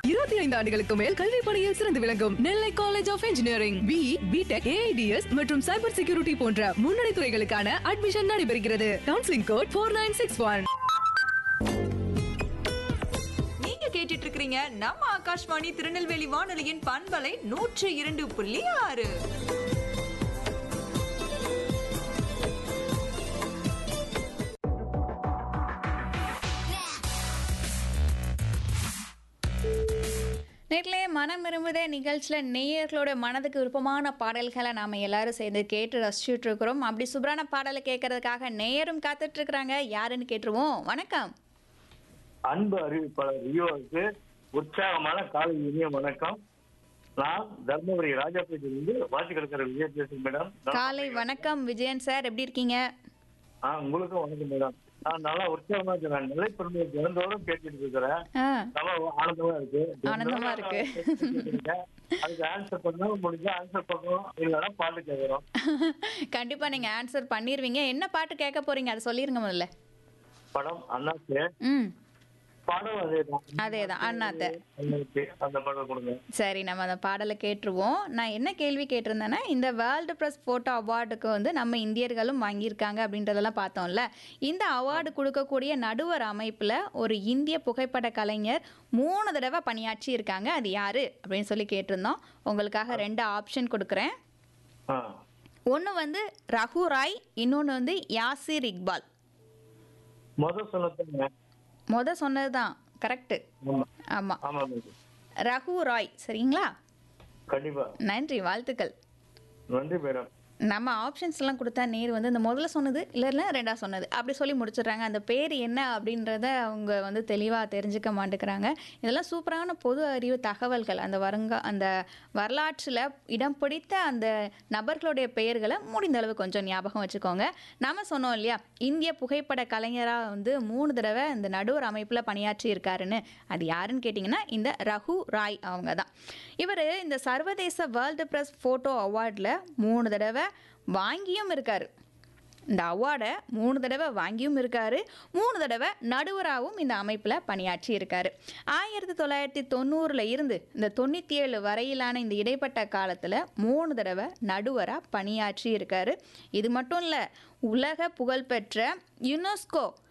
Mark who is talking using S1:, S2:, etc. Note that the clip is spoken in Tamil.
S1: இருபத்தி ஐந்து ஆண்டுகளுக்கு மேல் கல்வி பணியில் சிறந்து விளங்கும் Nellai college of engineering B B Tech A I D S மற்றும் சைபர் செக்யூரிட்டி போன்ற முன்னணி துறைகளுக்கான அட்மிஷன் நடைபெறுகிறது counselling code four nine six one
S2: நீங்க கேட்டுட்டு இருக்கிறீங்க நம்ம ஆகாஷ்வாணி திருநெல்வேலி வானொலியின் பண்பலை நூற்று இரண்டு புள்ளி ஆறு
S3: நேரிலே மனம் விரும்புதே நிகழ்ச்சியில் நேயர்களோட மனதுக்கு விருப்பமான பாடல்களை நாம் எல்லாரும் சேர்ந்து கேட்டு ரசிச்சுட்டு இருக்கிறோம் அப்படி சூப்பரான பாடலை கேட்கறதுக்காக நேயரும் காத்துட்டு இருக்கிறாங்க யாருன்னு கேட்டுருவோம் வணக்கம்
S4: அன்பு அறிவிப்பாளர் ரியோவுக்கு உற்சாகமான காலை இனிய வணக்கம் நான் தர்மபுரி ராஜாபேட்டையிலிருந்து வாசி கிடக்கிற விஜய் பேசுகிறேன் மேடம்
S3: காலை வணக்கம் விஜயன் சார் எப்படி இருக்கீங்க
S4: ஆ உங்களுக்கும் வணக்கம் மேடம் நான் நல்லா உற்சாகமா இருக்கிறேன் நிலை பெருமையை தினந்தோறும் கேட்டுட்டு இருக்கிறேன்
S3: ஆ
S4: நல்லா ஆனந்தமா இருக்கு
S3: ஆனந்தமா இருக்கு.
S4: அதுக்கு ஆன்சர் பண்ணா முடிஞ்சா ஆன்சர் பண்ணுவோம் இல்லைன்னா பாட்டு கேட்குறோம்
S3: கண்டிப்பா நீங்க ஆன்சர் பண்ணிருவீங்க என்ன பாட்டு கேட்க போறீங்க அதை சொல்லிருங்க முதல்ல
S4: படம் அண்ணாக்கு
S3: ம்
S4: படம் அதேதான்
S3: அதேதான், அண்ணாத்த.
S4: அண்ணாக்கு அந்த படம் கொடுங்க
S3: சரி நம்ம அந்த பாடலை கேட்டுருவோம் நான் என்ன கேள்வி கேட்டிருந்தேன்னா இந்த வேர்ல்டு ப்ரெஸ் ஃபோட்டோ அவார்டுக்கு வந்து நம்ம இந்தியர்களும் வாங்கியிருக்காங்க அப்படின்றதெல்லாம் பார்த்தோம்ல இந்த அவார்டு கொடுக்கக்கூடிய நடுவர் அமைப்பில் ஒரு இந்திய புகைப்பட கலைஞர் மூணு தடவை பணியாற்றி இருக்காங்க அது யாரு அப்படின்னு சொல்லி கேட்டிருந்தோம் உங்களுக்காக ரெண்டு ஆப்ஷன் கொடுக்குறேன்
S4: ஆ
S3: ஒன்று வந்து ரகு ராய் இன்னொன்று வந்து யாசிர் இக்பால்
S4: முத சொன்னதுங்க
S3: முத சொன்னது தான் கரெக்டு
S4: ஆமா
S3: ஆமாம்
S4: ஆமா மேடம்
S3: ரகு ராய் சரிங்களா
S4: கண்டிப்பா
S3: நன்றி வாழ்த்துக்கள்
S4: நன்றி மேடம்
S3: நம்ம ஆப்ஷன்ஸ் எல்லாம் கொடுத்தா நேர் வந்து இந்த முதல்ல சொன்னது இல்லை இல்லை ரெண்டா சொன்னது அப்படி சொல்லி முடிச்சிடுறாங்க அந்த பேர் என்ன அப்படின்றத அவங்க வந்து தெளிவாக தெரிஞ்சுக்க மாட்டேங்கிறாங்க இதெல்லாம் சூப்பரான பொது அறிவு தகவல்கள் அந்த வருங்க அந்த வரலாற்றில் இடம் பிடித்த அந்த நபர்களுடைய பெயர்களை முடிந்த அளவு கொஞ்சம் ஞாபகம் வச்சுக்கோங்க நாம சொன்னோம் இல்லையா இந்திய புகைப்பட கலைஞராக வந்து மூணு தடவை இந்த நடுவர் அமைப்பில் பணியாற்றி இருக்காருன்னு அது யாருன்னு கேட்டிங்கன்னா இந்த ரகு ராய் அவங்க தான் இவர் இந்த சர்வதேச வேர்ல்டு ப்ரெஸ் ஃபோட்டோ அவார்டில் மூணு தடவை வாங்கியும் இருக்காரு இந்த அவார்டை மூணு தடவை வாங்கியும் இருக்காரு மூணு தடவை நடுவராகவும் இந்த அமைப்பில் பணியாற்றி இருக்காரு ஆயிரத்தி தொள்ளாயிரத்தி தொண்ணூறில் இருந்து இந்த தொண்ணூற்றி ஏழு வரையிலான இந்த இடைப்பட்ட காலத்தில் மூணு தடவை நடுவராக பணியாற்றி இருக்காரு இது மட்டும் இல்லை உலக புகழ்பெற்ற யுனெஸ்கோ